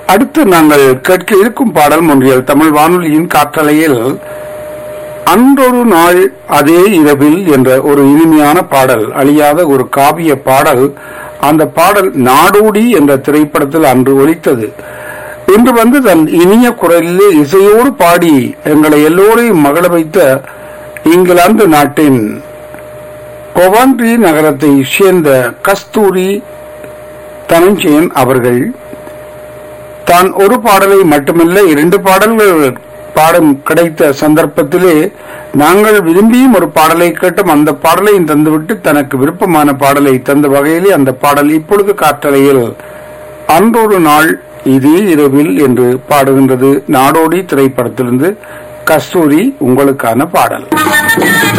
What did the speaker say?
அடுத்து நாங்கள் கேட்க இருக்கும் பாடல் ஒன்றியல் தமிழ் வானொலியின் காற்றலையில் அன்றொரு நாள் அதே இரவில் என்ற ஒரு இனிமையான பாடல் அழியாத ஒரு காவிய பாடல் அந்த பாடல் நாடோடி என்ற திரைப்படத்தில் அன்று ஒலித்தது இன்று வந்து தன் இனிய குரலிலே இசையோடு பாடி எங்களை எல்லோரையும் மகள வைத்த இங்கிலாந்து நாட்டின் கொவான்ட்ரி நகரத்தை சேர்ந்த கஸ்தூரி தனஞ்சயன் அவர்கள் தான் ஒரு பாடலை மட்டுமல்ல இரண்டு பாடல்கள் பாடம் கிடைத்த சந்தர்ப்பத்திலே நாங்கள் விரும்பியும் ஒரு பாடலை கேட்டும் அந்த பாடலையும் தந்துவிட்டு தனக்கு விருப்பமான பாடலை தந்த வகையிலே அந்த பாடல் இப்பொழுது காற்றலையில் அன்றொரு நாள் இதே இரவில் என்று பாடுகின்றது நாடோடி திரைப்படத்திலிருந்து கஸ்தூரி உங்களுக்கான பாடல்